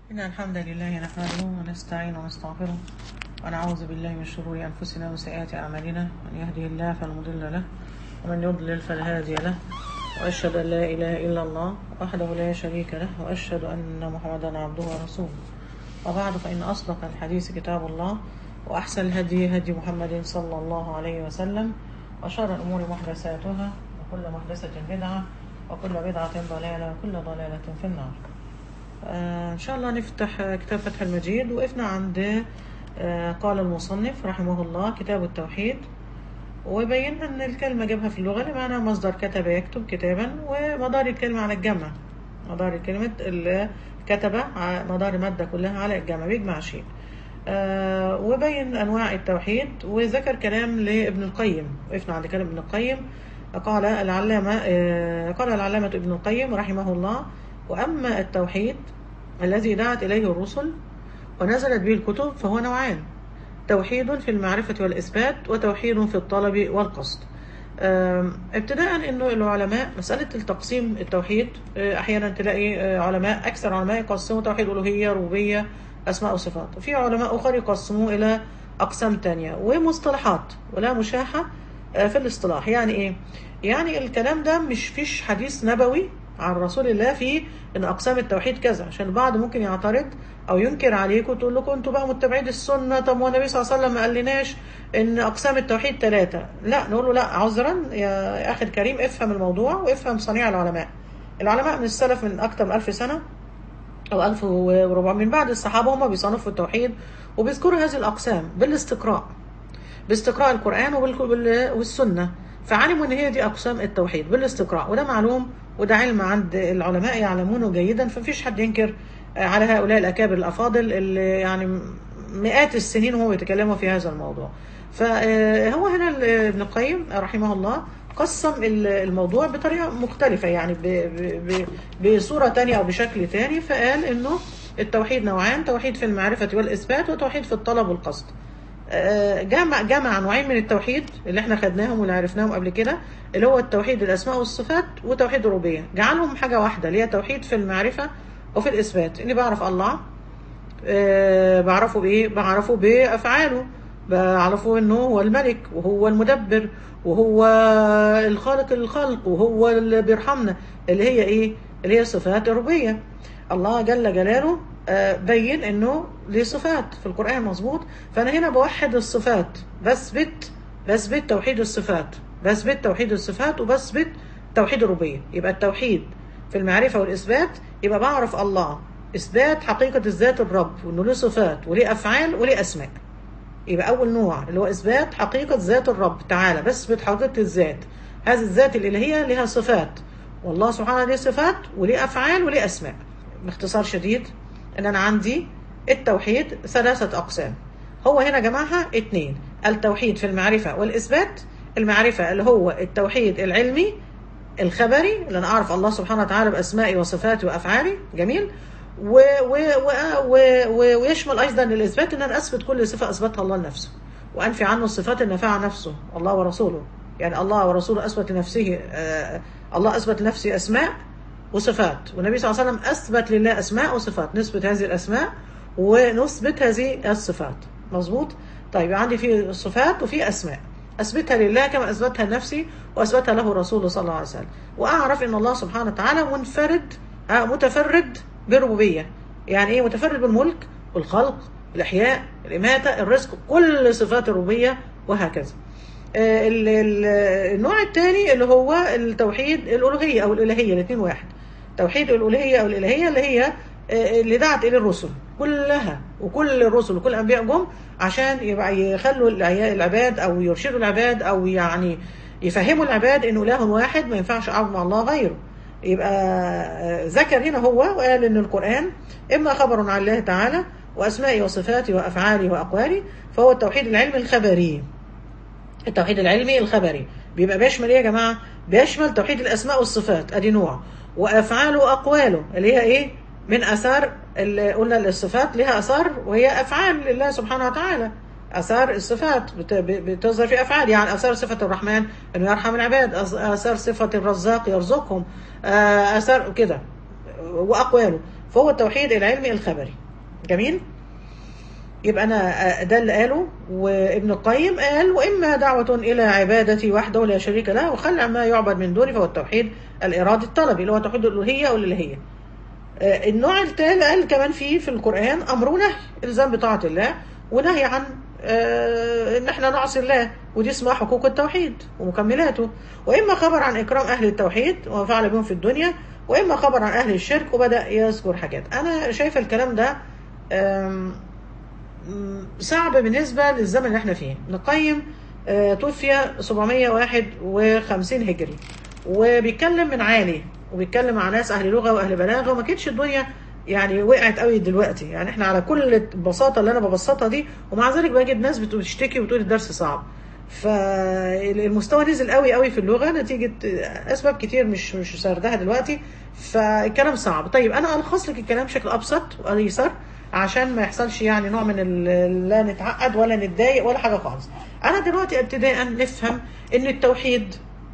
إن الحمد لله نحمده ونستعين ونستغفره ونعوذ بالله من شرور أنفسنا وسيئات أعمالنا من يهده الله فلا مضل له ومن يضلل فلا هادي له وأشهد أن لا إله إلا الله وحده لا شريك له وأشهد أن محمدا عبده ورسوله وبعد فإن أصدق الحديث كتاب الله وأحسن الهدي هدي محمد صلى الله عليه وسلم وشر الأمور محدثاتها وكل محدثة بدعة وكل بدعة ضلالة وكل ضلالة في النار آه إن شاء الله نفتح آه، كتاب فتح المجيد وقفنا عند آه، قال المصنف رحمه الله كتاب التوحيد وبينا أن الكلمة جابها في اللغة لمعنى مصدر كتب يكتب كتابا ومدار الكلمة على الجمع مدار الكلمة اللي كتب ع- مدار المادة كلها على الجمع بيجمع شيء آه، وبين أنواع التوحيد وذكر كلام لابن القيم وقفنا عند كلام ابن القيم قال العلامة آه، قال العلامة ابن القيم رحمه الله وأما التوحيد الذي دعت إليه الرسل ونزلت به الكتب فهو نوعان توحيد في المعرفة والإثبات وتوحيد في الطلب والقصد آم، ابتداء انه العلماء مسألة التقسيم التوحيد آه، احيانا تلاقي آه، علماء اكثر علماء يقسموا توحيد الوهية ربوبية اسماء وصفات وفي علماء اخر يقسموه الى اقسام تانية ومصطلحات ولا مشاحة آه، في الاصطلاح يعني ايه يعني الكلام ده مش فيش حديث نبوي عن رسول الله في ان اقسام التوحيد كذا عشان البعض ممكن يعترض او ينكر عليكم وتقول لكم انتوا بقى متبعين السنه طب هو النبي صلى الله عليه وسلم ما قالناش ان اقسام التوحيد ثلاثه لا نقول له لا عذرا يا اخي الكريم افهم الموضوع وافهم صنيع العلماء العلماء من السلف من اكثر من 1000 سنه او 1400 من بعد الصحابه هم بيصنفوا التوحيد وبيذكروا هذه الاقسام بالاستقراء باستقراء القرآن وبال- وبال- والسنة فعلموا ان هي دي اقسام التوحيد بالاستقراء وده معلوم وده علم عند العلماء يعلمونه جيدا فمفيش حد ينكر آه، على هؤلاء الاكابر الافاضل اللي يعني مئات السنين وهم بيتكلموا في هذا الموضوع فهو هنا ال- ابن القيم رحمه الله قسم ال- الموضوع بطريقة مختلفة يعني ب- ب- ب- بصورة تانية أو بشكل تاني فقال إنه التوحيد نوعان توحيد في المعرفة والإثبات وتوحيد في الطلب والقصد آه، جمع جمع نوعين من التوحيد اللي احنا خدناهم واللي عرفناهم قبل كده اللي هو التوحيد الاسماء والصفات وتوحيد الربوبيه جعلهم حاجه واحده اللي هي توحيد في المعرفه وفي الاثبات اني بعرف الله آه، بعرفه بايه بعرفه بافعاله بعرفه انه هو الملك وهو المدبر وهو الخالق الخلق وهو اللي بيرحمنا اللي هي ايه اللي هي صفات الربوبيه الله جل جلاله آه، بين انه ليه صفات في القران مظبوط فانا هنا بوحد الصفات بثبت بثبت توحيد الصفات بثبت توحيد الصفات وبثبت توحيد الربوبيه يبقى التوحيد في المعرفه والاثبات يبقى بعرف الله اثبات حقيقه الذات الرب وانه له صفات وليه افعال وليه اسماء يبقى اول نوع اللي هو اثبات حقيقه ذات الرب تعالى بثبت حقيقه الذات هذه الذات الالهيه لها صفات والله سبحانه ليه صفات وليه افعال وليه اسماء باختصار شديد ان انا عندي التوحيد ثلاثه اقسام هو هنا جمعها اتنين التوحيد في المعرفه والاثبات المعرفه اللي هو التوحيد العلمي الخبري اللي انا اعرف الله سبحانه وتعالى باسمائي وصفاتي وافعالي جميل و و و و و ويشمل ايضا الاثبات ان انا اثبت كل صفه اثبتها الله لنفسه وانفي عنه الصفات النافعه عن نفسه الله ورسوله يعني الله ورسوله اثبت لنفسه آه الله اثبت لنفسه اسماء وصفات والنبي صلى الله عليه وسلم اثبت لله اسماء وصفات نثبت هذه الاسماء ونثبت هذه الصفات مظبوط طيب عندي في صفات وفي اسماء اثبتها لله كما اثبتها لنفسي واثبتها له رسوله صلى الله عليه وسلم واعرف ان الله سبحانه وتعالى منفرد آه، متفرد بالربوبيه يعني ايه متفرد بالملك والخلق الاحياء الاماته الرزق كل صفات الربوبيه وهكذا آه، ال- ال- النوع الثاني اللي هو التوحيد الالوهيه او الالهيه الاثنين واحد توحيد الالوهيه او الالهيه اللي هي آه، اللي دعت اليه الرسل كلها وكل الرسل وكل الانبياء جم عشان يبقى يخلوا العيا- العباد او يرشدوا العباد او يعني يفهموا العباد انه اله واحد ما ينفعش اعبد مع الله غيره يبقى آه، ذكر هنا هو وقال ان القران اما خبر عن الله تعالى واسمائه وصفاته وافعاله واقواله فهو التوحيد العلمي الخبري التوحيد العلمي الخبري بيبقى بيشمل ايه يا جماعه بيشمل توحيد الاسماء والصفات ادي نوع وافعاله واقواله اللي هي ايه من اثار اللي قلنا الصفات لها اثار وهي افعال لله سبحانه وتعالى اثار الصفات بت- بتظهر في افعال يعني اثار صفه الرحمن انه يرحم العباد أث- اثار صفه الرزاق يرزقهم آه، اثار كده واقواله فهو التوحيد العلمي الخبري جميل يبقى انا ده اللي قاله وابن القيم قال واما دعوه الى عبادتي وحده لا شريك له وخلع ما يعبد من دونه فهو التوحيد الارادي الطلبي اللي هو توحيد الالوهيه والالهيه آه، النوع الثالث قال كمان فيه في القران امر ونهي الزام بطاعه الله ونهي عن آه، ان احنا نعصي الله ودي اسمها حقوق التوحيد ومكملاته واما خبر عن اكرام اهل التوحيد وما فعل بهم في الدنيا واما خبر عن اهل الشرك وبدا يذكر حاجات انا شايفه الكلام ده آم، مم، صعب بالنسبه للزمن اللي احنا فيه نقيم آه، توفي 751 هجري وبيتكلم من عالي وبيتكلم مع ناس اهل لغه واهل بلاغه وما كانتش الدنيا يعني وقعت قوي دلوقتي يعني احنا على كل البساطه اللي انا ببسطها دي ومع ذلك بجد ناس بتشتكي وتقول الدرس صعب فالمستوى نزل قوي قوي في اللغه نتيجه اسباب كتير مش مش سردها دلوقتي فالكلام صعب طيب انا الخص لك الكلام بشكل ابسط وايسر عشان ما يحصلش يعني نوع من ال- لا نتعقد ولا نتضايق ولا حاجه خالص انا دلوقتي ابتداء نفهم ان التوحيد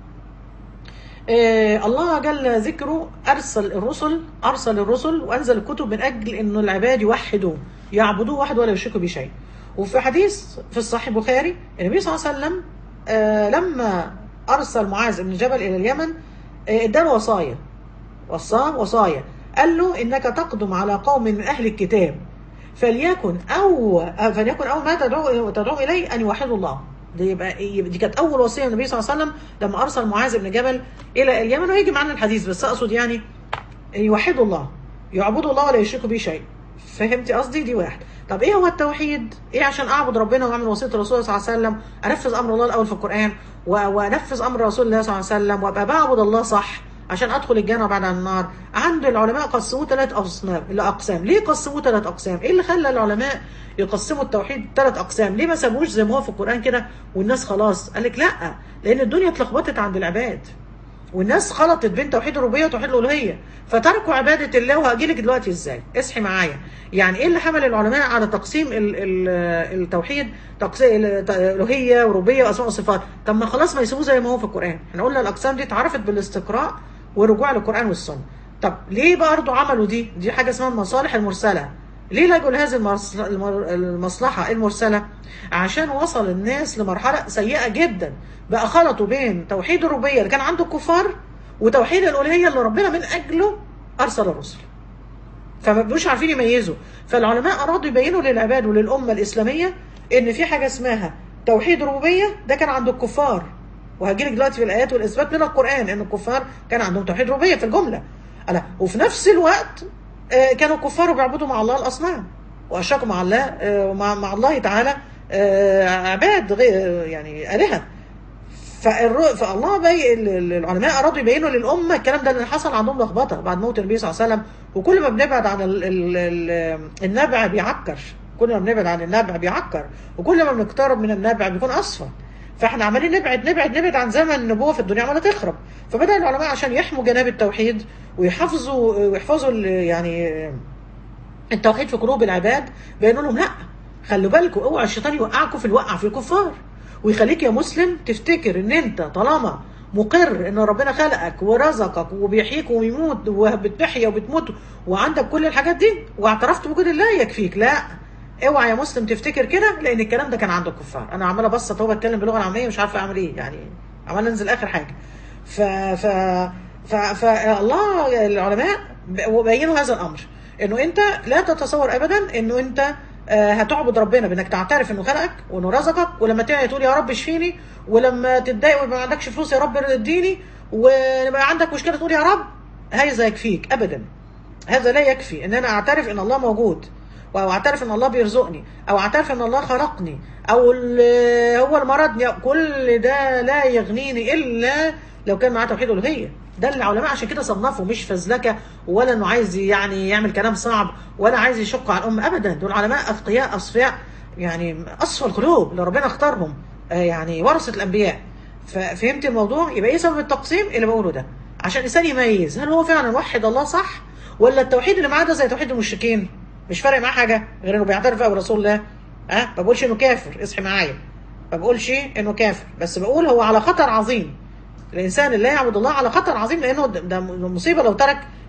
آه، الله جل ذكره ارسل الرسل ارسل الرسل وانزل الكتب من اجل انه العباد يوحدوه يعبدوه وحده ولا يشركوا به شيء وفي حديث في الصحيح البخاري النبي صلى الله عليه وسلم آه، لما ارسل معاذ بن جبل الى اليمن آه، اداله وصايا وصاه وصايا قال له انك تقدم على قوم من اهل الكتاب فليكن او آه، فليكن اول ما تدعو تدعو اليه ان يوحدوا الله دي يبقى يبقى دي كانت اول وصيه النبي صلى الله عليه وسلم لما ارسل معاذ بن جبل الى اليمن وهيجي معانا الحديث بس اقصد يعني يوحدوا الله يعبدوا الله ولا يشركوا به شيء فهمتي قصدي دي واحد طب ايه هو التوحيد ايه عشان اعبد ربنا واعمل وصيه الرسول صلى الله عليه وسلم انفذ امر الله الاول في القران و- وانفذ امر رسول الله صلى الله عليه وسلم وابقى بعبد الله صح عشان ادخل الجنه بعد عن النار عند العلماء قسموه ثلاث اقسام الاقسام ليه قسموه ثلاث اقسام ايه اللي خلى العلماء يقسموا التوحيد ثلاث اقسام ليه ما سابوش زي ما هو في القران كده والناس خلاص قال لك لا لان الدنيا اتلخبطت عند العباد والناس خلطت بين توحيد الربوبيه وتوحيد الالوهيه فتركوا عباده الله وهاجي لك دلوقتي ازاي اصحي معايا يعني ايه اللي حمل العلماء على تقسيم ال ال التوحيد تقسيم الالوهيه وربوبيه واسماء وصفات طب ما خلاص ما يسيبوه زي ما هو في القران احنا قلنا الاقسام دي اتعرفت بالاستقراء والرجوع للقران والسنه طب ليه برضه عملوا دي دي حاجه اسمها المصالح المرسله ليه لجوا لهذه المص- المر- المصلحة المرسلة؟ عشان وصل الناس لمرحلة سيئة جدا بقى خلطوا بين توحيد الربوبية اللي كان عند الكفار وتوحيد الألوهية اللي ربنا من أجله أرسل الرسل. فما بقوش عارفين يميزوا، فالعلماء أرادوا يبينوا للعباد وللأمة الإسلامية إن في حاجة اسمها توحيد الربوبية ده كان عند الكفار. وهجيلك دلوقتي في الآيات والإثبات من القرآن إن الكفار كان عندهم توحيد ربوبية في الجملة. ألا وفي نفس الوقت آه، كانوا الكفار بيعبدوا مع الله الاصنام واشركوا مع الله آه، ومع مع الله تعالى آه، عباد غير يعني الهه فالر- فالله بي ال- ال- العلماء ارادوا يبينوا للامه الكلام ده اللي حصل عندهم لخبطه بعد موت النبي صلى الله عليه وسلم وكل ما بنبعد عن ال ال ال النبع بيعكر كل ما بنبعد عن النبع بيعكر وكل ما بنقترب من النبع بيكون اصفى فاحنا عمالين نبعد نبعد نبعد عن زمن النبوه في الدنيا عماله تخرب فبدا العلماء عشان يحموا جناب التوحيد ويحافظوا ويحفظوا ال- يعني التوحيد في قلوب العباد بيقولوا لهم لا خلوا بالكم اوعى الشيطان يوقعكم في الوقع في الكفار ويخليك يا مسلم تفتكر ان انت طالما مقر ان ربنا خلقك ورزقك وبيحييك ويموت وبتحيا وبتموت وعندك كل الحاجات دي واعترفت بوجود الله يكفيك لا اوعى يا مسلم تفتكر كده لان الكلام ده كان عند الكفار انا عمال ابسط اهو بتكلم باللغه العاميه مش عارفه اعمل ايه يعني عمال انزل اخر حاجه ف ف ف فالله العلماء بينوا هذا الامر انه انت لا تتصور ابدا انه انت آه، هتعبد ربنا بانك تعترف انه خلقك وانه رزقك ولما تعي تقول يا رب اشفيني ولما تتضايق ويبقى ما عندكش فلوس يا رب اديني ولما عندك مشكله تقول يا رب هذا يكفيك ابدا هذا لا يكفي ان انا اعترف ان الله موجود او اعترف ان الله بيرزقني او اعترف ان الله خلقني او ال- هو اللي مرضني كل ده لا يغنيني الا لو كان معاه توحيد الالوهيه ده اللي العلماء عشان كده صنفوا مش فزلكه ولا انه عايز يعني يعمل كلام صعب ولا عايز يشق على الامه ابدا دول علماء اذقياء اصفياء يعني اصفى القلوب اللي ربنا اختارهم آه، يعني ورثه الانبياء ففهمت الموضوع يبقى ايه سبب التقسيم اللي بقوله ده عشان الانسان يميز هل هو فعلا وحد الله صح ولا التوحيد اللي معاه ده زي توحيد المشركين مش فارق معاه حاجه غير انه بيعترف بقى برسول الله ها أه؟ ما بقولش انه كافر اصحي معايا ما بقولش انه كافر بس بقول هو على خطر عظيم الانسان اللي لا يعبد الله على خطر عظيم لانه ده ده مصيبه لو ترك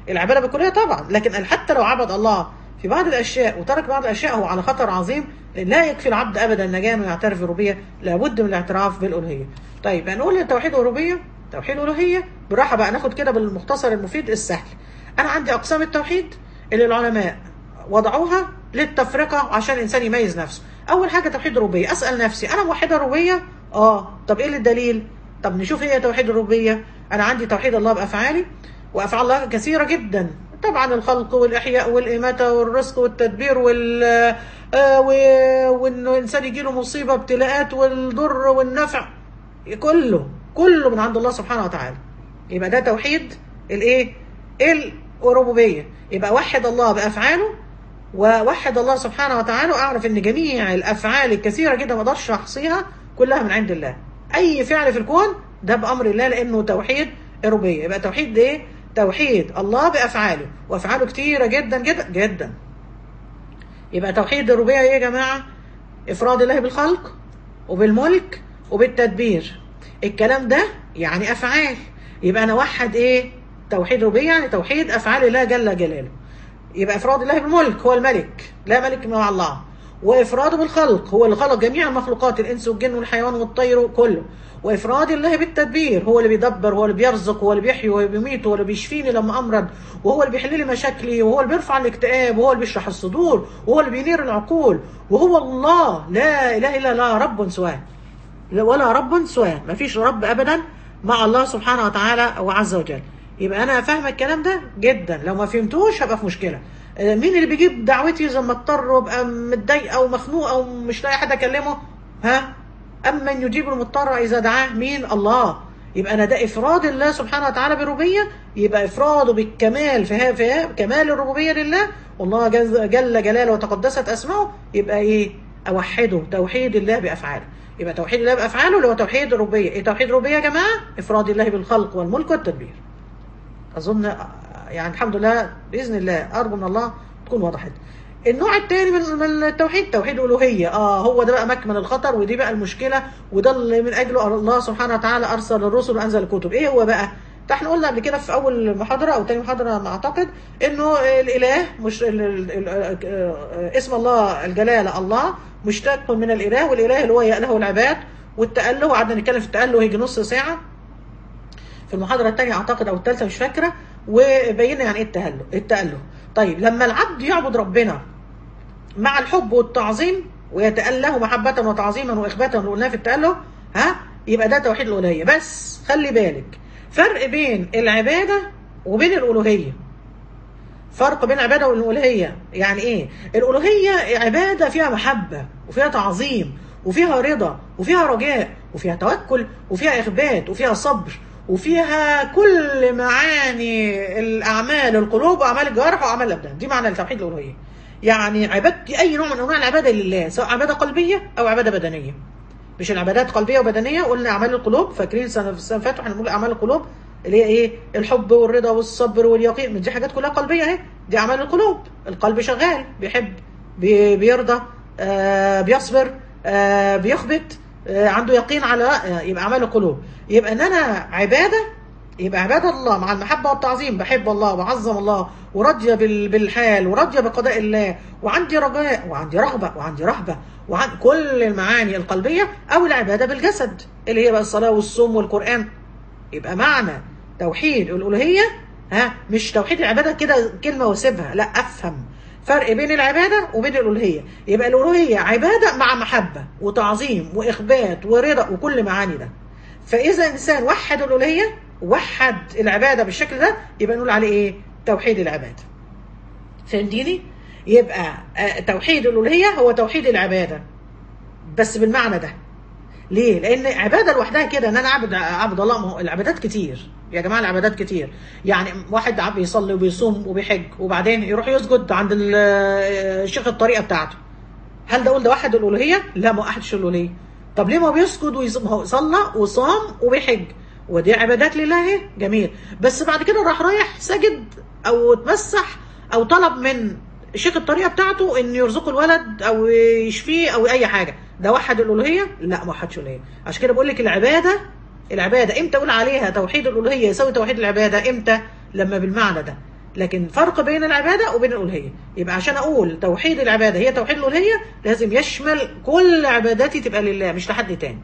العباده بالكليه طبعا لكن حتى لو عبد الله في بعض الاشياء وترك بعض الاشياء هو على خطر عظيم لا يكفي العبد ابدا النجاه انه يعترف بالربوبيه لابد من الاعتراف بالالوهيه طيب هنقول توحيد الربوبيه توحيد الالوهيه بالراحه بقى ناخد كده بالمختصر المفيد السهل انا عندي اقسام التوحيد اللي العلماء وضعوها للتفرقه عشان الانسان يميز نفسه اول حاجه توحيد الربوبيه اسال نفسي انا موحده الربوبيه اه طب ايه الدليل طب نشوف ايه توحيد الربوبيه انا عندي توحيد الله بافعالي وافعال الله كثيره جدا طبعا الخلق والاحياء والاماته والرزق والتدبير وال آه وانه الانسان يجي له مصيبه ابتلاءات والضر والنفع كله كله من عند الله سبحانه وتعالى يبقى ده توحيد الايه الربوبيه يبقى وحد الله بافعاله ووحد الله سبحانه وتعالى واعرف ان جميع الافعال الكثيره جدا ما اقدرش احصيها كلها من عند الله اي فعل في الكون ده بامر الله لانه توحيد الربوبيه يبقى توحيد ايه توحيد الله بافعاله وافعاله كتيره جدا جدا جدا يبقى توحيد الربوبيه ايه يا جماعه افراد الله بالخلق وبالملك وبالتدبير الكلام ده يعني افعال يبقى انا وحد ايه توحيد ربوبيه يعني توحيد افعال الله جل جلاله يبقى افراد الله بالملك هو الملك لا ملك مع الله وافراده بالخلق هو اللي خلق جميع المخلوقات الانس والجن والحيوان والطير كله وافراد الله بالتدبير هو اللي بيدبر هو اللي بيرزق هو اللي بيحيي وهو اللي بيميت هو اللي بيشفيني لما امرض وهو اللي بيحل لي مشاكلي وهو اللي بيرفع الاكتئاب وهو اللي بيشرح الصدور وهو اللي بينير العقول وهو الله لا اله الا لا رب سواه ولا رب سواه ما فيش رب ابدا مع الله سبحانه وتعالى وعز وجل يبقى انا فاهمه الكلام ده جدا لو ما فهمتوش هبقى في مشكله مين اللي بيجيب دعوتي لما اضطر وابقى متضايقه ومخنوقه ومش لاقي حد اكلمه ها امن يجيب المضطر اذا دعاه مين الله يبقى انا ده افراد الله سبحانه وتعالى بالربوبيه يبقى افراده بالكمال في, في كمال الربوبيه لله والله جل, جل جلاله وتقدست اسماؤه يبقى ايه اوحده توحيد الله بافعاله يبقى توحيد الله بافعاله اللي هو توحيد الربوبيه ايه توحيد الربوبيه يا جماعه افراد الله بالخلق والملك والتدبير اظن يعني الحمد لله باذن الله ارجو من الله تكون وضحت النوع الثاني من التوحيد توحيد الالوهيه اه هو ده بقى مكمن الخطر ودي بقى المشكله وده اللي من اجله الله سبحانه وتعالى ارسل الرسل وانزل الكتب ايه هو بقى احنا قلنا قبل كده في اول محاضره او ثاني محاضره ما اعتقد انه الاله مش ال ال ال اسم الله الجلاله الله مشتق من الاله والاله اللي هو له العباد والتاله وقعدنا نتكلم في التاله يجي نص ساعه في المحاضره الثانيه اعتقد او الثالثه مش فاكره وبينا يعني ايه التأله التأله طيب لما العبد يعبد ربنا مع الحب والتعظيم ويتأله محبة وتعظيما وإخباتا وقلنا في التأله ها يبقى ده توحيد الألوهية بس خلي بالك فرق بين العبادة وبين الألوهية فرق بين العبادة والألوهية يعني إيه الألوهية عبادة فيها محبة وفيها تعظيم وفيها رضا وفيها رجاء وفيها توكل وفيها إخبات وفيها صبر وفيها كل معاني الاعمال القلوب واعمال الجوارح واعمال الابدان دي معنى التوحيد الالوهيه يعني عبادتي اي نوع من انواع العباده لله سواء عباده قلبيه او عباده بدنيه مش العبادات قلبيه وبدنيه قلنا اعمال القلوب فاكرين سنه في السنه فاتوا احنا بنقول اعمال القلوب اللي هي ايه الحب والرضا والصبر واليقين من دي حاجات كلها قلبيه اهي دي اعمال القلوب القلب شغال بيحب بي بيرضى آه بيصبر آه بيخبت عنده يقين على يبقى اعمال القلوب يبقى ان انا عباده يبقى عباده الله مع المحبه والتعظيم بحب الله وبعظم الله وراضيه بالحال وراضيه بقضاء الله وعندي رجاء وعندي رغبه وعندي رهبه وعن كل المعاني القلبيه او العباده بالجسد اللي هي بقى الصلاه والصوم والقران يبقى معنى توحيد الالوهيه ها مش توحيد العباده كده كلمه واسيبها لا افهم فرق بين العبادة وبين الألوهية يبقى الألوهية عبادة مع محبة وتعظيم وإخبات ورضا وكل معاني ده فإذا إنسان وحد الألوهية وحد العبادة بالشكل ده يبقى نقول عليه إيه توحيد العبادة فهمتيني يبقى توحيد الألوهية هو توحيد العبادة بس بالمعنى ده ليه؟ لأن عبادة لوحدها كده إن أنا أعبد أعبد الله ما هو العبادات كتير يا جماعة العبادات كتير يعني واحد عم بيصلي وبيصوم وبيحج وبعدين يروح يسجد عند الشيخ الطريقة بتاعته هل ده قول ده واحد الألوهية؟ لا ما وحدش الألوهية طب ليه ما بيسجد ويصوم هو صلى وصام وبيحج ودي عبادات لله جميل بس بعد كده راح رايح سجد أو اتمسح أو طلب من شيخ الطريقه بتاعته ان يرزقه الولد او يشفيه او اي حاجه ده وحد الالوهيه لا ما وحدش الالوهيه عشان كده بقول لك العباده العباده امتى اقول عليها توحيد الالوهيه يساوي توحيد العباده امتى لما بالمعنى ده لكن فرق بين العباده وبين الالوهيه يبقى عشان اقول توحيد العباده هي توحيد الالوهيه لازم يشمل كل عباداتي تبقى لله مش لحد تاني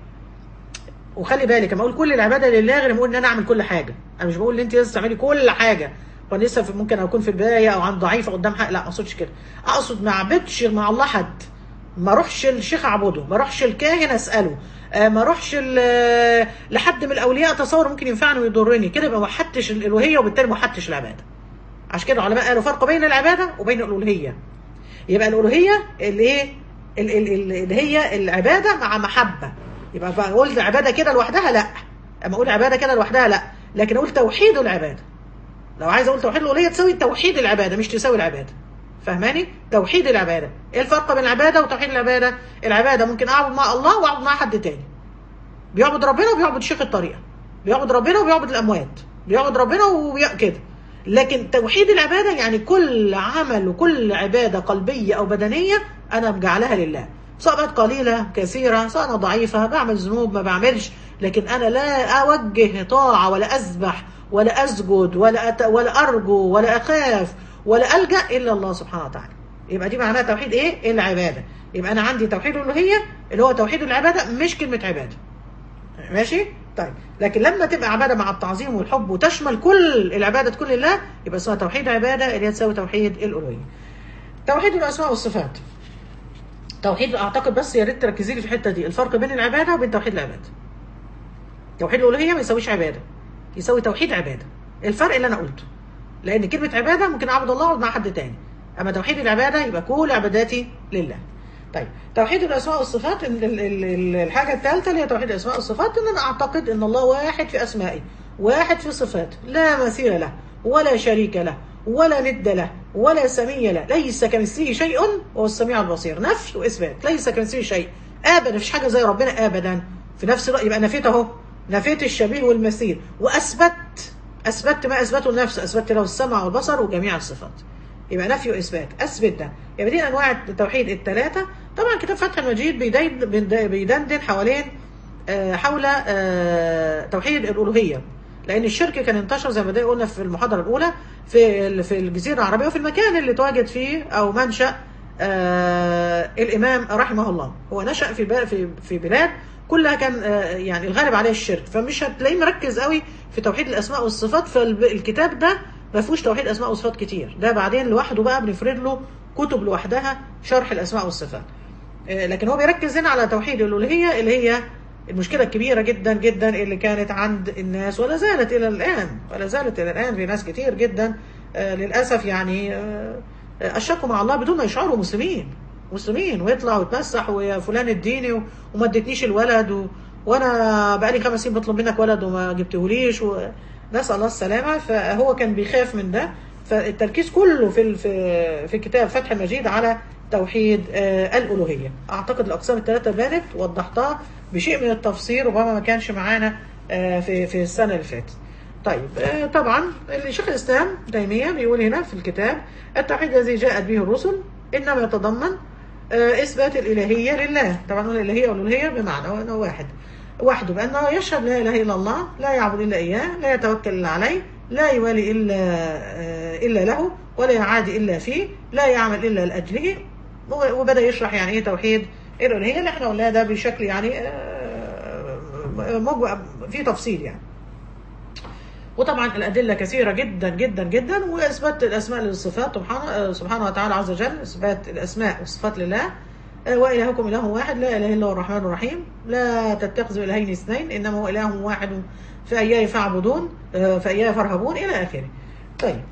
وخلي بالك لما اقول كل العباده لله غير ما اقول ان انا اعمل كل حاجه انا مش بقول ان انت لازم تعملي كل حاجه وانا لسه في- ممكن اكون في البدايه او عند ضعيفه قدام حق لا ما اقصدش كده اقصد ما اعبدش مع الله حد ما اروحش الشيخ اعبده ما اروحش الكاهن اساله آه، ما اروحش ال- لحد من الاولياء تصور ممكن ينفعني ويضرني كده يبقى ما وحدتش الالوهيه وبالتالي ما وحدتش العباده عشان كده العلماء قالوا فرق بين العباده وبين الالوهيه يبقى الالوهيه اللي ايه ال- ال- ال- اللي هي العباده مع محبه يبقى بقول عباده كده لوحدها لا اما اقول عباده كده لوحدها لا لكن اقول توحيد العباده لو عايز اقول توحيد الالوهيه تساوي توحيد العباده مش تساوي العباده فاهماني توحيد العباده ايه الفرق بين العباده وتوحيد العباده العباده ممكن اعبد مع الله واعبد مع حد تاني بيعبد ربنا وبيعبد شيخ الطريقه بيعبد ربنا وبيعبد الاموات بيعبد ربنا وبي... كده لكن توحيد العباده يعني كل عمل وكل عباده قلبيه او بدنيه انا مجعلها لله سواء بقت قليله كثيره سواء انا ضعيفه بعمل ذنوب ما بعملش لكن انا لا اوجه طاعه ولا اسبح ولا اسجد ولا أت... ولا ارجو ولا اخاف ولا الجا الا الله سبحانه وتعالى يبقى دي معناها توحيد ايه العباده يبقى انا عندي توحيد الالوهيه اللي هو توحيد العباده مش كلمه عباده ماشي طيب لكن لما تبقى عباده مع التعظيم والحب وتشمل كل العباده كل الله يبقى اسمها توحيد عباده اللي هي تساوي توحيد الالوهيه توحيد الاسماء والصفات توحيد اعتقد بس يا ريت تركزي لي في الحته دي الفرق بين العباده وبين توحيد العباده توحيد الالوهيه ما يساويش عباده يساوي توحيد عباده الفرق اللي انا قلته لان كلمه عباده ممكن اعبد الله واعبد مع حد تاني اما توحيد العباده يبقى كل عباداتي لله طيب توحيد الاسماء والصفات ال- ال- ال- الحاجه الثالثه اللي هي توحيد الاسماء والصفات ان انا اعتقد ان الله واحد في اسمائه واحد في صفاته لا مثيل له ولا شريك له ولا ند له ولا سمي له ليس كمثله شيء وهو السميع البصير نفي واثبات ليس كمثله شيء ابدا مفيش حاجه زي ربنا ابدا في نفس الوقت يبقى نفيت اهو نفيت الشبيه والمثيل واثبت اثبت ما اثبته لنفس اثبت له السمع والبصر وجميع الصفات يبقى نفي واثبات اثبت ده يبقى دي انواع التوحيد الثلاثه طبعا كتاب فتح المجيد بيدين- بيدندن حوالين آه، حول آه، توحيد الالوهيه لان الشرك كان انتشر زي ما ده قلنا في المحاضره الاولى في ال- في الجزيره العربيه وفي المكان اللي تواجد فيه او منشا آه، الامام رحمه الله هو نشا في با- في في بلاد كلها كان آه، يعني الغالب عليها الشرك فمش هتلاقيه مركز قوي في توحيد الاسماء والصفات فالكتاب ده ما فيهوش توحيد اسماء وصفات كتير ده بعدين لوحده بقى بنفرد له كتب لوحدها شرح الاسماء والصفات آه، لكن هو بيركز هنا على توحيد الالوهيه اللي هي المشكله الكبيره جدا جدا اللي كانت عند الناس ولا زالت الى الان ولا زالت الى الان في ناس كتير جدا آه، للاسف يعني آه، آه، اشركوا مع الله بدون ما يشعروا مسلمين مسلمين ويطلع ويتمسح ويا فلان اديني و- وما اديتنيش الولد و... وانا بقالي خمس سنين بطلب منك ولد وما جبتهوليش و... نسال الله السلامه فهو كان بيخاف من ده فالتركيز كله في ال- في في كتاب فتح المجيد على توحيد آه، الالوهيه اعتقد الاقسام الثلاثه بانت وضحتها بشيء من التفسير ربما ما كانش معانا آه، في في السنه اللي فاتت طيب آه، طبعا الشيخ الاسلام تيميه بيقول هنا في الكتاب التوحيد الذي جاءت به الرسل انما يتضمن آه، اثبات الالهيه لله طبعا قلنا الالهيه والالوهيه بمعنى انه واحد وحده بانه يشهد لا اله الا الله لا يعبد الا اياه لا يتوكل الا عليه لا يوالي الا آه، الا له ولا يعادي الا فيه لا يعمل الا لاجله وبدا يشرح يعني ايه توحيد الالوهيه اللي احنا قلناه ده بشكل يعني آه، مج- في تفصيل يعني وطبعا الأدلة كثيرة جدا جدا جدا وإثبات الأسماء للصفات سبحانه سبحانه وتعالى عز وجل إثبات الأسماء والصفات لله آه، وإلهكم إله واحد لا إله إلا هو الرحمن الرحيم لا تتخذوا إلهين اثنين إنما هو إله واحد فإياي فاعبدون آه، فإياي فارهبون إلى آخره طيب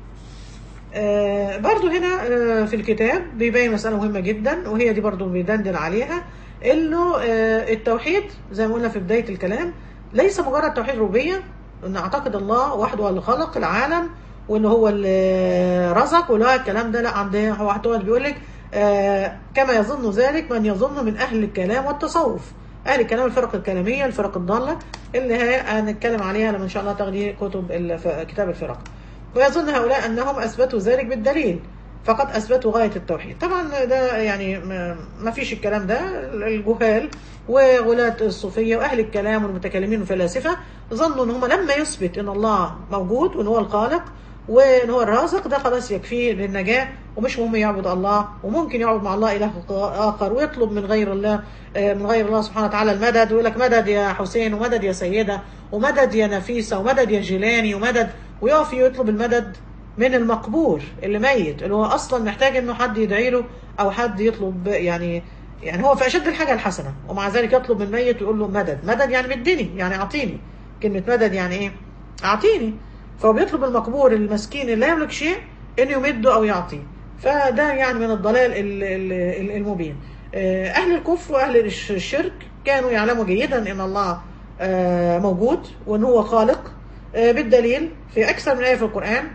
آه، برضو هنا آه، في الكتاب بيبين مسألة مهمة جدا وهي دي برضو بيدندن عليها انه آه، التوحيد زي ما قلنا في بداية الكلام ليس مجرد توحيد ربوبية ان اعتقد الله وحده هو اللي خلق العالم وان هو اللي رزق ولا الكلام ده لا عندنا هو واحد بيقول لك آه، كما يظن ذلك من يظن من اهل الكلام والتصوف اهل الكلام الفرق الكلاميه الفرق الضاله اللي هي هنتكلم عليها لما ان شاء الله تاخدي كتب الف- كتاب الفرق ويظن هؤلاء انهم اثبتوا ذلك بالدليل فقد اثبتوا غايه التوحيد طبعا ده يعني ما- ما فيش الكلام ده الجهال وغلاة الصوفيه واهل الكلام والمتكلمين والفلاسفه ظنوا ان هم لما يثبت ان الله موجود وان هو الخالق وان هو الرازق ده خلاص يكفيه للنجاه ومش مهم يعبد الله وممكن يعبد مع الله اله اخر ويطلب من غير الله آه، من غير الله سبحانه وتعالى المدد ويقول لك مدد يا حسين ومدد يا سيده ومدد يا نفيسه ومدد يا جيلاني ومدد ويقف يطلب المدد من المقبور اللي ميت اللي هو اصلا محتاج انه حد يدعي له او حد يطلب يعني يعني هو في اشد الحاجه الحسنه ومع ذلك يطلب من الميت ويقول له مدد مدد يعني مدني يعني اعطيني كلمه مدد يعني ايه اعطيني فهو بيطلب المقبور المسكين اللي لا يملك شيء انه يمده او يعطيه فده يعني من الضلال ال- ال- ال- المبين آه، اهل الكفر واهل الش- الشرك كانوا يعلموا جيدا ان الله آه، موجود وان هو خالق آه، بالدليل في اكثر من ايه في القران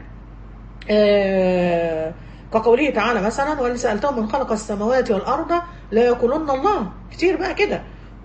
آه، كقوله تعالى مثلا وإن سألتهم من خلق السماوات والأرض لا يقولون الله كتير بقى كده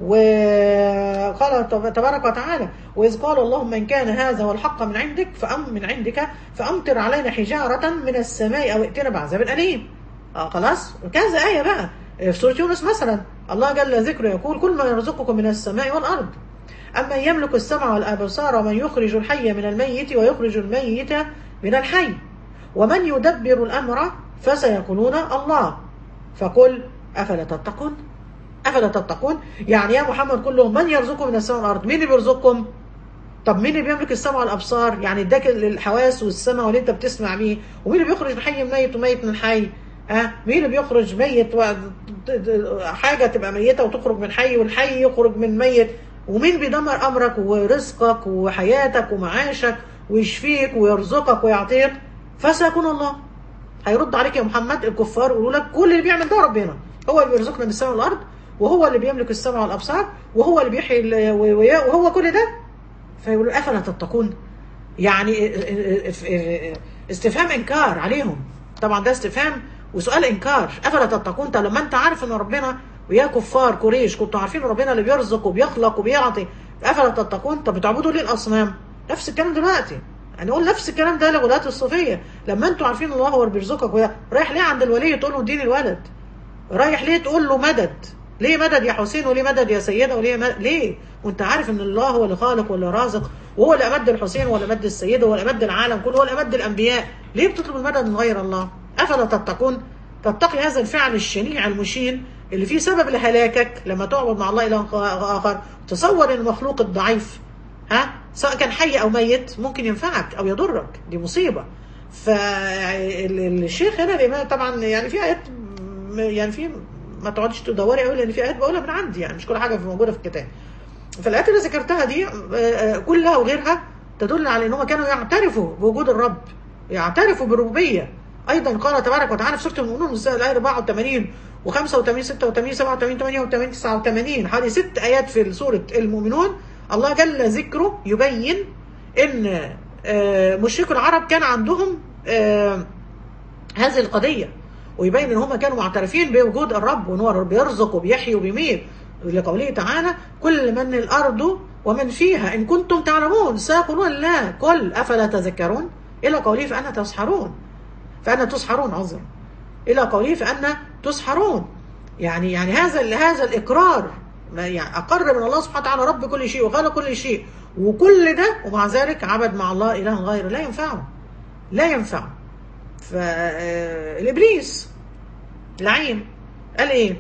وقال تب- تبارك وتعالى وإذ قال اللهم إن كان هذا هو الحق من عندك فأم من عندك فأمطر علينا حجارة من السماء أو ائتنا بعذاب أليم آه خلاص كذا آية بقى في سورة يونس مثلا الله جل ذكره يقول كل ما يرزقكم من السماء والأرض أما يملك السمع والأبصار ومن يخرج الحي من الميت ويخرج الميت من الحي ومن يدبر الأمر فسيقولون الله فقل أفلا تتقون أفلا تتقون يعني يا محمد كل لهم من يرزقكم من السماء والأرض مين اللي بيرزقكم طب مين اللي بيملك السمع والابصار يعني اداك الحواس والسمع واللي انت بتسمع بيه ومين اللي بيخرج الحي من ميت وميت من حي ها مين اللي بيخرج ميت و... حاجه تبقى ميته وتخرج من حي والحي يخرج من ميت ومين بيدمر امرك ورزقك وحياتك ومعاشك ويشفيك ويرزقك ويعطيك فسيكون الله هيرد عليك يا محمد الكفار يقولوا لك كل اللي بيعمل ده ربنا هو اللي بيرزقنا من السماء والارض وهو اللي بيملك السمع والابصار وهو اللي بيحيي ال- و- وهو كل ده فيقولوا افلا تتقون يعني استفهام انكار عليهم طبعا ده استفهام وسؤال انكار افلا تتقون طب لما انت عارف ان ربنا ويا كفار قريش كنتوا عارفين ربنا اللي بيرزق وبيخلق وبيعطي افلا تتقون طب بتعبدوا ليه الاصنام نفس الكلام دلوقتي يعني نقول نفس الكلام ده لغلاة الصوفيه لما انتوا عارفين الله هو اللي بيرزقك وده رايح ليه عند الولي تقول له اديني الولد رايح ليه تقول له مدد ليه مدد يا حسين وليه مدد يا سيدة وليه مدد ليه وانت عارف ان الله هو اللي خالق واللي رازق وهو اللي امد الحسين ولا امد السيدة ولا امد العالم كله ولا امد الانبياء ليه بتطلب المدد من غير الله افلا تتقون تتقي هذا الفعل الشنيع المشين اللي فيه سبب لهلاكك لما تعبد مع الله اله اخر تصور ان المخلوق الضعيف ها سواء كان حي او ميت ممكن ينفعك او يضرك دي مصيبه فالشيخ هنا الامام طبعا يعني في ايات يعني في ما تقعديش تدوري قوي لان في ايات بقولها من عندي يعني مش كل حاجه في موجوده في الكتاب فالايات اللي ذكرتها دي آه، كلها وغيرها تدل على ان هم كانوا يعترفوا بوجود الرب يعترفوا بالربوبيه ايضا قال تبارك وتعالى في سوره المؤمنون الايه 84 و85 86 87 88 89 حوالي ست ايات في سوره المؤمنون الله جل ذكره يبين ان آه، مشركو العرب كان عندهم آه، هذه القضيه ويبين ان هم كانوا معترفين بوجود الرب وان هو بيرزق وبيحيي وبيميت لقوله تعالى كل من الارض ومن فيها ان كنتم تعلمون سيقولون لا قل افلا تذكرون الى قوله فانا تسحرون فانا تسحرون عذرا الى قوله فانا تسحرون يعني يعني هذا هذا الاقرار ما يعني اقر من الله سبحانه وتعالى رب كل شيء وخلق كل شيء وكل ده ومع ذلك عبد مع الله اله غيره لا ينفعه لا ينفعه فالابليس لعين قال ايه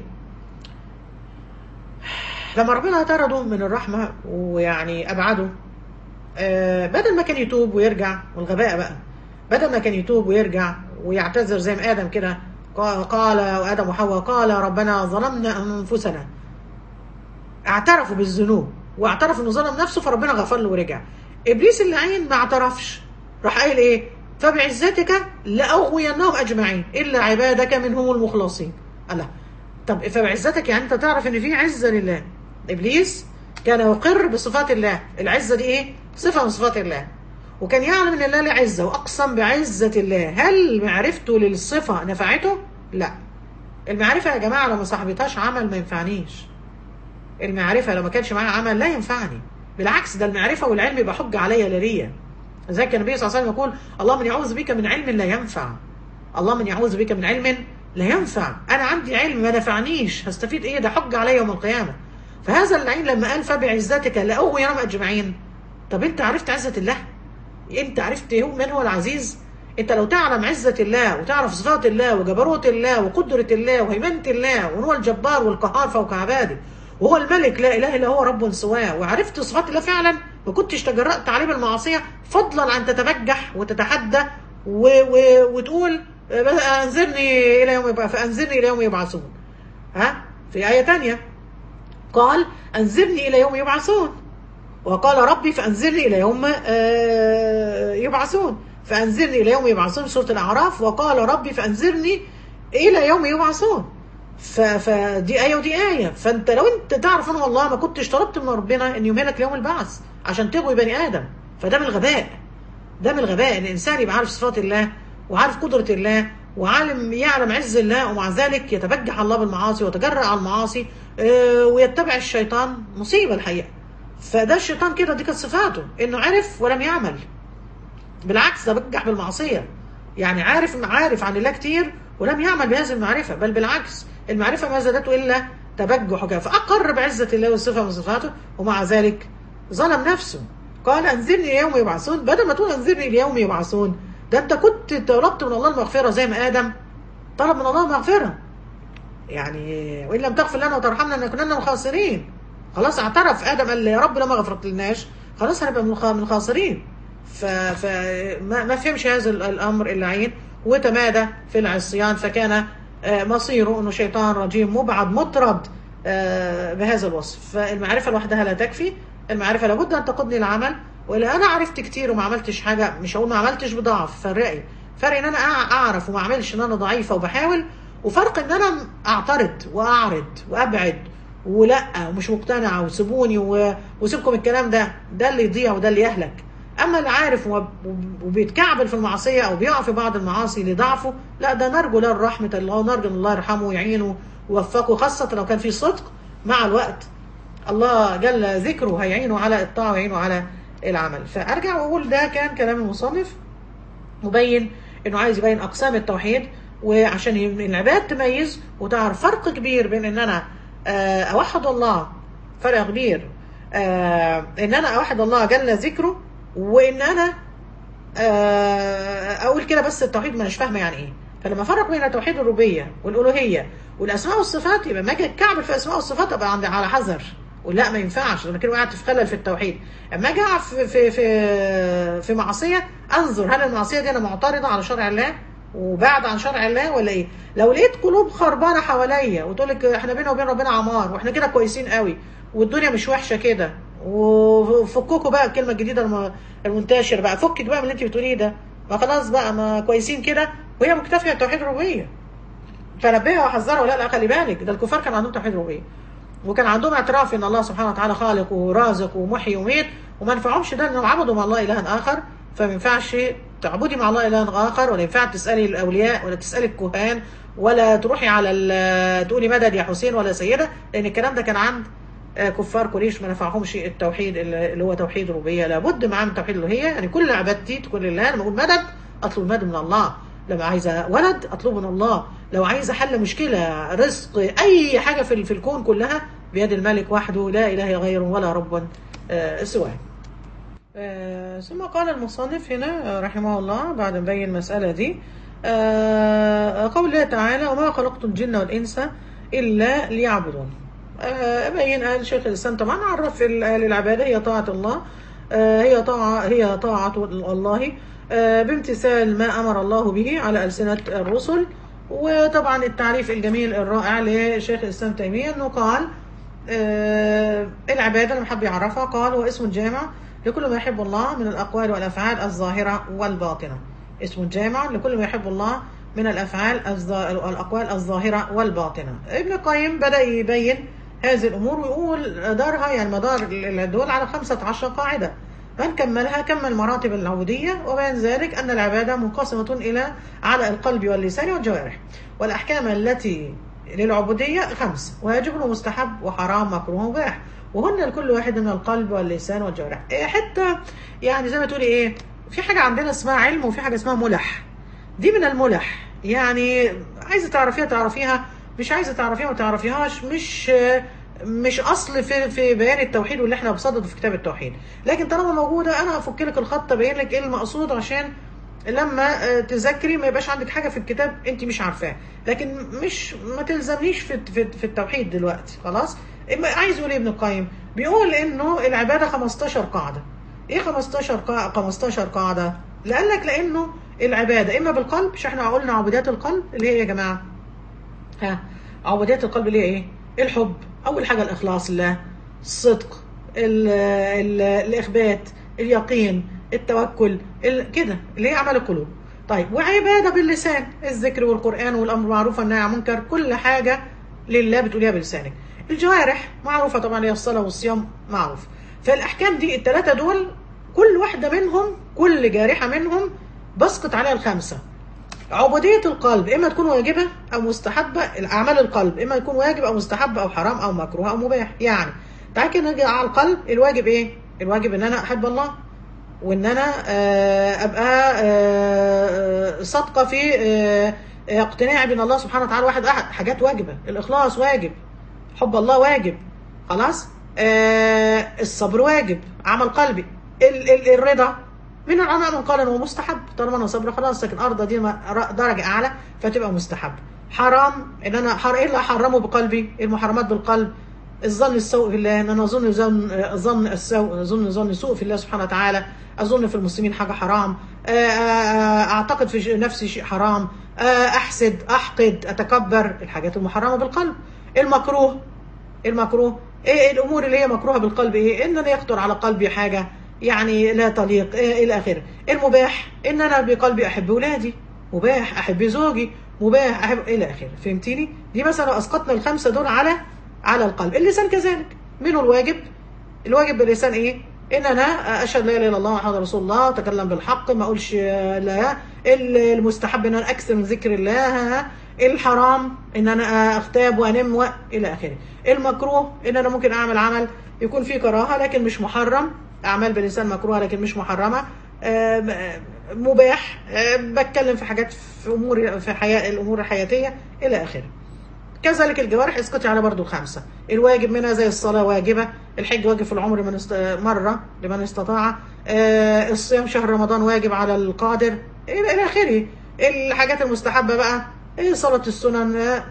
لما ربنا طرده من الرحمه ويعني ابعده آه، بدل ما كان يتوب ويرجع والغباء بقى بدل ما كان يتوب ويرجع ويعتذر زي ما ادم كده قال قال وادم وحواء قال ربنا ظلمنا انفسنا اعترفوا بالذنوب واعترف انه ظلم نفسه فربنا غفر له ورجع ابليس اللعين ما اعترفش راح قايل ايه فبعزتك لاغوينهم اجمعين الا عبادك منهم المخلصين الله طب فبعزتك يعني انت تعرف ان في عزه لله ابليس كان يقر بصفات الله العزه دي ايه صفه من صفات الله وكان يعلم ان الله له عزه واقسم بعزه الله هل معرفته للصفه نفعته لا المعرفه يا جماعه لو ما صاحبتهاش عمل ما ينفعنيش المعرفه لو ما كانش معايا عمل لا ينفعني بالعكس ده المعرفه والعلم يبقى حجه عليا لا ليا زي كان النبي صلى الله عليه وسلم يقول اللهم اني اعوذ بك من علم لا ينفع اللهم اني اعوذ بك من علم لا ينفع انا عندي علم ما نفعنيش هستفيد ايه ده حجه عليا يوم القيامه فهذا اللعين لما قال فبعزتك لاغوينهم اجمعين طب انت عرفت عزه الله انت عرفت هو من هو العزيز انت لو تعلم عزة الله وتعرف صفات الله وجبروت الله وقدرة الله وهيمنة الله وان هو الجبار والقهار فوق عباده وهو الملك لا اله الا هو رب سواه وعرفت صفات الله فعلا ما كنتش تجرأت عليه بالمعصية فضلا عن تتبجح وتتحدى و و وتقول انذرني الى يوم يبقى فانذرني الى يوم يبعثون ها في آية تانية قال انذرني الى يوم يبعثون وقال ربي فانذرني الى يوم آه، يبعثون فانذرني الى يوم يبعثون سوره الاعراف وقال ربي فانذرني الى يوم يبعثون ف- فدي ايه ودي ايه فانت لو انت تعرف ان والله ما كنتش طلبت من ربنا ان يمهلك ليوم البعث عشان تغوي بني ادم فده من الغباء ده من الغباء ان الانسان يبقى عارف صفات الله وعارف قدره الله وعالم يعلم عز الله ومع ذلك يتبجح الله بالمعاصي ويتجرأ على المعاصي آه، ويتبع الشيطان مصيبه الحقيقه فده الشيطان كده دي كانت صفاته انه عرف ولم يعمل بالعكس ده بجح بالمعصيه يعني عارف عارف عن الله كتير ولم يعمل بهذه المعرفه بل بالعكس المعرفه ما زادته الا تبجح وكذا فاقر بعزه الله وصفه من صفاته ومع ذلك ظلم نفسه قال انذرني الى يوم يبعثون بدل ما تقول انذرني الى يوم يبعثون ده انت كنت طلبت من الله المغفره زي ما ادم طلب من الله المغفره يعني وان لم تغفر لنا وترحمنا لنكونن من الخاسرين خلاص اعترف ادم قال يا رب لما غفرت لناش خلاص هنبقى من الخ- من الخاسرين ف فما ما فهمش هذا ال- الامر اللعين وتمادى في العصيان فكان آه، مصيره انه شيطان رجيم مبعد مطرد آه، بهذا الوصف فالمعرفه لوحدها لا تكفي المعرفه لابد ان تقودني العمل والا انا عرفت كتير وما عملتش حاجه مش هقول ما عملتش بضعف فرقي فرق ان انا أع- اعرف وما اعملش ان انا ضعيفه وبحاول وفرق ان انا اعترض واعرض وابعد ولا ومش مقتنعه وسيبوني و- وسيبكم الكلام ده ده اللي يضيع وده اللي يهلك اما اللي عارف وب- وبيتكعبل في المعصيه او بيقع في بعض المعاصي لضعفه لا ده نرجو له رحمه الله ونرجو ان الله يرحمه ويعينه ويوفقه خاصه لو كان في صدق مع الوقت الله جل ذكره هيعينه على الطاعه ويعينه على العمل فارجع واقول ده كان كلام المصنف مبين انه عايز يبين اقسام التوحيد وعشان ي- العباد تميز وتعرف فرق كبير بين ان انا آه، اوحد الله فرق كبير آه، ان انا اوحد الله جل ذكره وان انا آه، اقول كده بس التوحيد ما مش فاهمه يعني ايه فلما افرق بين توحيد الربوبيه والالوهيه والاسماء والصفات يبقى ما اجي اتكعبل في الاسماء والصفات ابقى عندي على حذر ولا ما ينفعش لما كده وقعت في خلل في التوحيد اما اجي اقع في في في في معصيه انظر هل المعصيه دي انا معترضه على شرع الله وبعد عن شرع الله ولا ايه لو لقيت قلوب خربانه حواليا وتقول لك احنا بينا وبين ربنا عمار واحنا كده كويسين قوي والدنيا مش وحشه كده وفكوكوا بقى الكلمه الجديده الم- المنتشره بقى فكك بقى من اللي انت بتقوليه ده ما خلاص بقى ما كويسين كده وهي مكتفيه بتوحيد الربوبيه فنبهها وحذرها ولا لا خلي بالك ده الكفار كان عندهم توحيد ربوبيه وكان عندهم اعتراف ان الله سبحانه وتعالى خالق ورازق ومحيي وميت وما ينفعهمش ده انهم عبدوا مع الله الها اخر فما ينفعش تعبدي مع الله الها اخر ولا ينفع تسالي الاولياء ولا تسالي الكهان ولا تروحي على ال- تقولي مدد يا حسين ولا سيده لان الكلام ده كان عند آه، كفار قريش ما نفعهمش التوحيد اللي هو توحيد الربوبيه لابد معاه من توحيد الالوهيه يعني كل عبادتي تكون لله لما اقول مدد اطلب المدد من الله لما عايزه ولد اطلبه من الله لو عايزه حل مشكله رزق اي حاجه في في الكون كلها بيد الملك وحده لا اله غيره ولا رب آه، سواه آه، ثم قال المصنف هنا آه، رحمه الله بعد ما بين المسألة دي آه، قول الله تعالى وما خلقت الجن والإنس إلا ليعبدون آه، بين آل شيخ الإسلام طبعا عرف ال- آل العبادة هي طاعة الله آه، هي طاعة هي طاعة الله آه، بامتثال ما أمر الله به على ألسنة الرسل وطبعا التعريف الجميل الرائع لشيخ الإسلام تيمية أنه قال آه، العبادة لما حب يعرفها قال هو اسم جامع لكل ما يحب الله من الأقوال والأفعال الظاهرة والباطنة اسم جامع لكل ما يحب الله من الأفعال الظا- الأقوال الظاهرة والباطنة ابن القيم بدأ يبين هذه الأمور ويقول دارها يعني مدار الدول على 15 قاعدة من كملها كمل مراتب العبودية وبين ذلك أن العبادة منقسمة إلى على القلب واللسان والجوارح والأحكام التي للعبودية خمس واجب ومستحب وحرام مكروه ومباح وهن لكل واحد من القلب واللسان والجوارح إيه حتى يعني زي ما تقولي ايه في حاجة عندنا اسمها علم وفي حاجة اسمها ملح دي من الملح يعني عايزة تعرفيها تعرفيها مش عايزة تعرفيها ما تعرفيهاش مش مش اصل في في بيان التوحيد واللي احنا بصدده في كتاب التوحيد لكن طالما موجوده انا هفك لك الخط ابين لك ايه المقصود عشان لما آه، تذاكري ما يبقاش عندك حاجه في الكتاب انت مش عارفاها لكن مش ما تلزمنيش في في, في التوحيد دلوقتي خلاص إما عايز يقول ايه ابن القيم بيقول انه العباده 15 قاعده ايه 15 قاعده 15 قاعده لقال لك لانه العباده اما بالقلب مش احنا قلنا عبودات القلب اللي هي يا جماعه ها عبوديات القلب اللي هي ايه الحب اول حاجه الاخلاص لله الصدق ال ال الاخبات اليقين التوكل ال- كده اللي هي اعمال القلوب طيب وعباده باللسان الذكر والقران والامر بالمعروف والنهي عن المنكر كل حاجه لله بتقوليها بلسانك الجوارح معروفه طبعا هي الصلاه والصيام معروف فالاحكام دي الثلاثه دول كل واحده منهم كل جارحه منهم بسقط عليها الخمسه عبودية القلب إما تكون واجبة أو مستحبة الأعمال القلب إما يكون واجب أو مستحب أو حرام أو مكروه أو مباح يعني تعالى كده نرجع على القلب الواجب إيه؟ الواجب إن أنا أحب الله وإن أنا آه، أبقى آه، آه، صادقة في آه، آه، اقتناعي بأن الله سبحانه وتعالى واحد أحد حاجات واجبة الإخلاص واجب حب الله واجب خلاص آه الصبر واجب عمل قلبي ال ال الرضا من العلماء من قال انه مستحب طالما انا صبر خلاص لكن ارضى دي ما- درجه اعلى فتبقى مستحب حرام ان انا حر ايه اللي احرمه بقلبي المحرمات بالقلب الظن السوء في الله ان انا اظن ظن ظن السوء اظن ظن سوء في الله سبحانه وتعالى اظن في المسلمين حاجه حرام آه، آه، اعتقد في شيء- نفسي شيء حرام آه، احسد احقد اتكبر الحاجات المحرمه بالقلب المكروه المكروه ايه الامور اللي هي مكروهه بالقلب ايه ان انا يخطر على قلبي حاجه يعني لا تليق إيه الى اخره المباح ان انا بقلبي احب اولادي مباح احب زوجي مباح احب الى اخره فهمتيني دي مثلا لو اسقطنا الخمسه دول على على القلب اللسان كذلك منه الواجب الواجب باللسان ايه ان انا اشهد لا اله الا الله محمد رسول الله اتكلم بالحق ما اقولش لا المستحب ان انا اكثر من ذكر الله الحرام ان انا اغتاب وانم و- الى اخره المكروه ان انا ممكن اعمل عمل يكون فيه كراهه لكن مش محرم اعمال باللسان مكروهه لكن مش محرمه آم، آم، مباح آم، بتكلم في حاجات في امور في حياه الامور الحياتيه الى اخره كذلك الجوارح اسقطي على برضو الخمسة الواجب منها زي الصلاة واجبة الحج واجب في العمر من است... مرة لمن استطاع آه الصيام شهر رمضان واجب على القادر إلى إلى آخره الحاجات المستحبة بقى إيه صلاة السنن آه،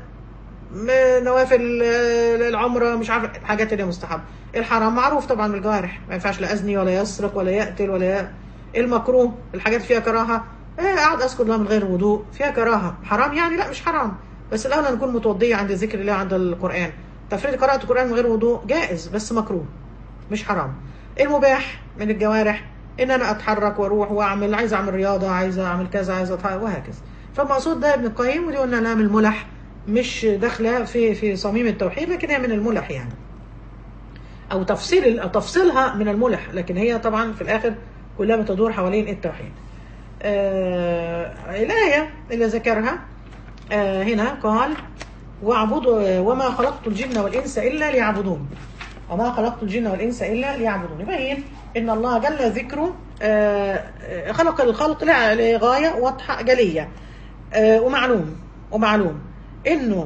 م- نوافل آه، العمرة مش عارف الحاجات اللي هي مستحبة الحرام معروف طبعا بالجوارح ما ينفعش لا أزني ولا يسرق ولا يقتل ولا ي... المكروه الحاجات فيها كراهة آه، أقعد أذكر الله من غير وضوء فيها كراهة حرام يعني لا مش حرام بس الأولى نكون متوضية عند ذكر الله عند القرآن تفريد قراءة القرآن من غير وضوء جائز بس مكروه مش حرام المباح من الجوارح ان انا اتحرك واروح واعمل عايز اعمل رياضه عايز اعمل كذا عايز اتحرك وهكذا فالمقصود ده ابن القيم ودي قلنا انها من الملح مش داخله في في صميم التوحيد لكن هي من الملح يعني او تفصيل أو تفصيلها من الملح لكن هي طبعا في الاخر كلها بتدور حوالين التوحيد آه الايه اللي ذكرها آه هنا قال واعبدوا وما خلقت الجن والانس الا ليعبدون وما خلقت الجن والانس الا ليعبدون يبين ان الله جل ذكره آه، آه، خلق الخلق لع- لغايه واضحه جليه آه، ومعلوم ومعلوم انه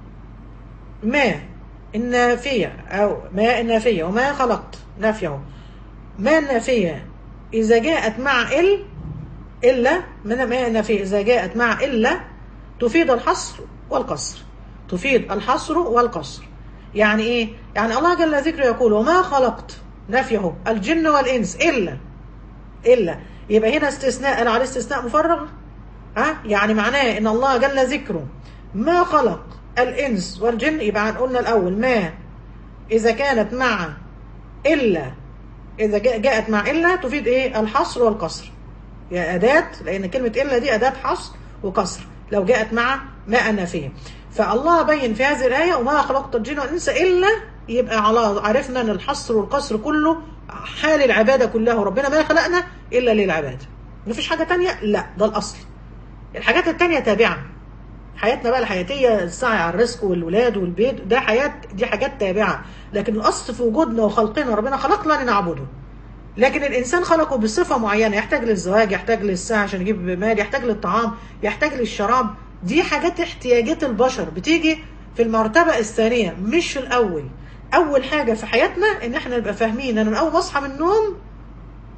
ما النافيه او ما النافيه وما خلقت نافيه ما النافيه اذا جاءت مع ال الا من ما النافيه اذا جاءت مع الا تفيد الحصر والقصر تفيد الحصر والقصر يعني ايه يعني الله جل ذكره يقول وما خلقت نفيه الجن والانس الا الا يبقى هنا استثناء قال عليه استثناء مفرغ ها يعني معناه ان الله جل ذكره ما خلق الانس والجن يبقى قلنا الاول ما اذا كانت مع الا اذا جاء- جاءت مع الا تفيد ايه الحصر والقصر يا أداة لأن كلمة إلا دي أداة حصر وقصر لو جاءت مع ما نافية فالله بين في هذه الآية وما خلقت الجن والإنس إلا يبقى على عرفنا أن الحصر والقصر كله حال العبادة كلها وربنا ما خلقنا إلا للعبادة مفيش حاجة تانية لا ده الأصل الحاجات التانية تابعة حياتنا بقى الحياتية السعي على الرزق والولاد والبيت ده حياة دي حاجات تابعة لكن الأصل في وجودنا وخلقنا ربنا خلقنا لنعبده لكن الانسان خلقه بصفه معينه يحتاج للزواج يحتاج للساعه عشان يجيب مال يحتاج للطعام يحتاج للشراب دي حاجات احتياجات البشر بتيجي في المرتبه الثانيه مش في الاول اول حاجه في حياتنا ان احنا نبقى فاهمين ان انا اول ما اصحى من النوم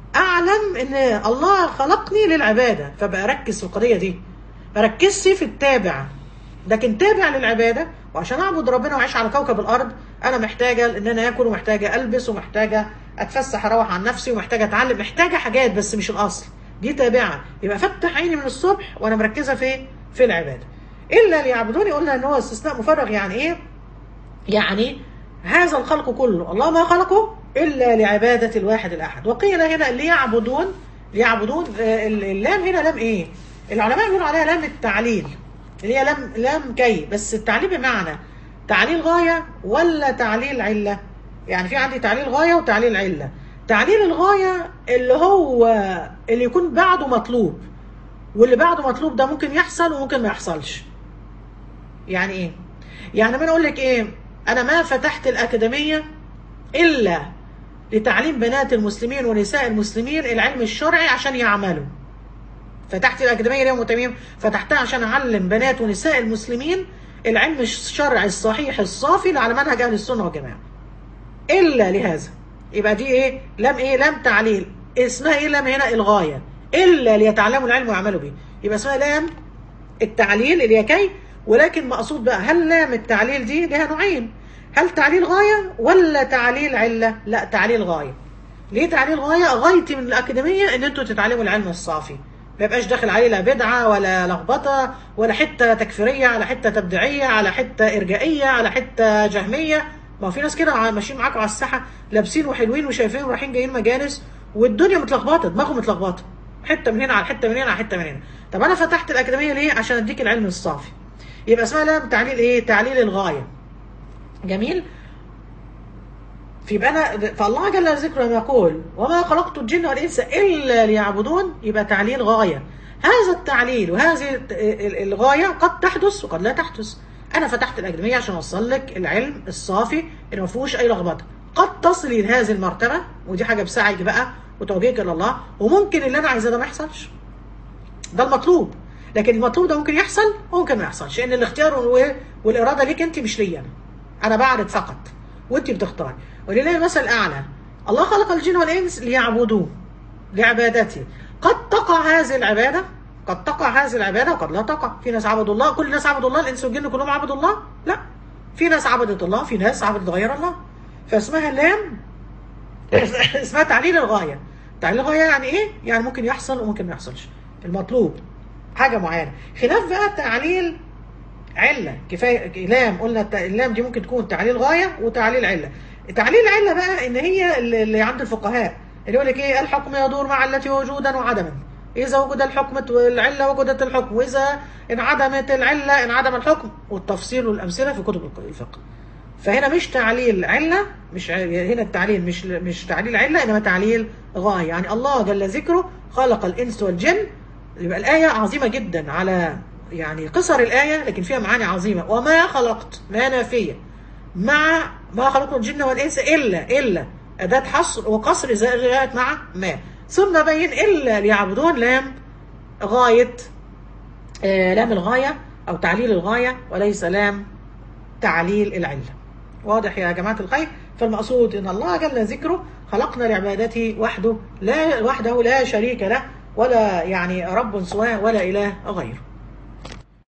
اعلم ان الله خلقني للعباده فبقى اركز في القضيه دي ما ركزش في التابع لكن تابع للعباده وعشان اعبد ربنا واعيش على كوكب الارض انا محتاجه ان انا اكل ومحتاجه البس ومحتاجه اتفسح اروح عن نفسي ومحتاجه اتعلم محتاجه حاجات بس مش الاصل دي تابعه يبقى فتح عيني من الصبح وانا مركزه في في العباده الا ليعبدوني قلنا ان هو استثناء مفرغ يعني ايه يعني هذا الخلق كله الله ما خلقه الا لعباده الواحد الاحد وقيل هنا ليعبدون ليعبدون آه، اللام هنا لام ايه العلماء بيقولوا عليها لام التعليل اللي هي لام لام كي بس التعليل بمعنى تعليل غايه ولا تعليل عله يعني في عندي تعليل غايه وتعليل عله تعليل الغايه اللي هو اللي يكون بعده مطلوب واللي بعده مطلوب ده ممكن يحصل وممكن ما يحصلش يعني ايه يعني ما اقول لك ايه انا ما فتحت الاكاديميه الا لتعليم بنات المسلمين ونساء المسلمين العلم الشرعي عشان يعملوا فتحت الاكاديميه اليوم وتميم فتحتها عشان اعلم بنات ونساء المسلمين العلم الشرعي الصحيح الصافي اللي على منهج اهل السنه والجماعه الا لهذا يبقى دي ايه لم ايه لم تعليل اسمها ايه لم هنا الغايه الا ليتعلموا العلم ويعملوا به يبقى اسمها لام التعليل اللي هي كي ولكن مقصود بقى هل لام التعليل دي لها نوعين هل تعليل غايه ولا تعليل عله لا تعليل غايه ليه تعليل غايه غايتي من الاكاديميه ان انتوا تتعلموا العلم الصافي ما يبقاش داخل عليه لا بدعه ولا لخبطه ولا حته تكفيريه على حته تبديعيه على حته ارجائيه على حته جهميه ما هو في ناس كده ماشيين معاكم على الساحه لابسين وحلوين وشايفين ورايحين جايين مجالس والدنيا متلخبطه دماغهم متلخبطه حته من هنا على حته من هنا على حته من هنا طب انا فتحت الاكاديميه ليه عشان اديك العلم الصافي يبقى اسمها لام تعليل ايه تعليل الغايه جميل فيبقى انا فالله جل ذكره يقول وما خلقت الجن والانس الا ليعبدون يبقى تعليل غايه هذا التعليل وهذه الغايه قد تحدث وقد لا تحدث انا فتحت الاكاديميه عشان اوصل لك العلم الصافي اللي ما فيهوش اي لخبطه قد تصلي لهذه المرتبه ودي حاجه بسعيك بقى وتوجيهك الى الله وممكن اللي انا عايزاه ده ما يحصلش ده المطلوب لكن المطلوب ده ممكن يحصل وممكن ما يحصلش لان الاختيار والاراده ليك انت مش ليا انا انا بعرض فقط وانت بتختاري ولله المثل الاعلى الله خلق الجن والانس ليعبدوه لعبادته قد تقع هذه العباده قد تقع هذه العباده وقد لا تقع في ناس عبدوا الله كل الناس عبدوا الله الانس والجن كلهم عبدوا الله لا في ناس عبدت الله في ناس عبدت غير الله فاسمها لام اسمها تعليل الغايه تعليل الغايه يعني ايه يعني ممكن يحصل وممكن ما يحصلش المطلوب حاجه معينه خلاف بقى تعليل عله كفايه لام قلنا اللام دي ممكن تكون تعليل غايه وتعليل عله تعليل عله بقى ان هي اللي عند الفقهاء اللي يقول لك ايه الحكم يدور مع التي وجودا وعدما إذا وجد الحكم العلة وجدت الحكم وإذا انعدمت العلة انعدم الحكم والتفصيل والأمثلة في كتب الفقه فهنا مش تعليل علة مش هنا التعليل مش مش تعليل علة إنما تعليل غاية يعني الله جل ذكره خلق الإنس والجن يبقى الآية عظيمة جدا على يعني قصر الآية لكن فيها معاني عظيمة وما خلقت ما نافية مع ما خلقت الجن والإنس إلا إلا أداة حصر وقصر زائد مع ما ثم بين إلا ليعبدون لام غاية آه لام الغاية أو تعليل الغاية وليس لام تعليل العلة واضح يا جماعة الخير فالمقصود إن الله جل ذكره خلقنا لعبادته وحده لا وحده لا شريك له ولا يعني رب سواه ولا إله غيره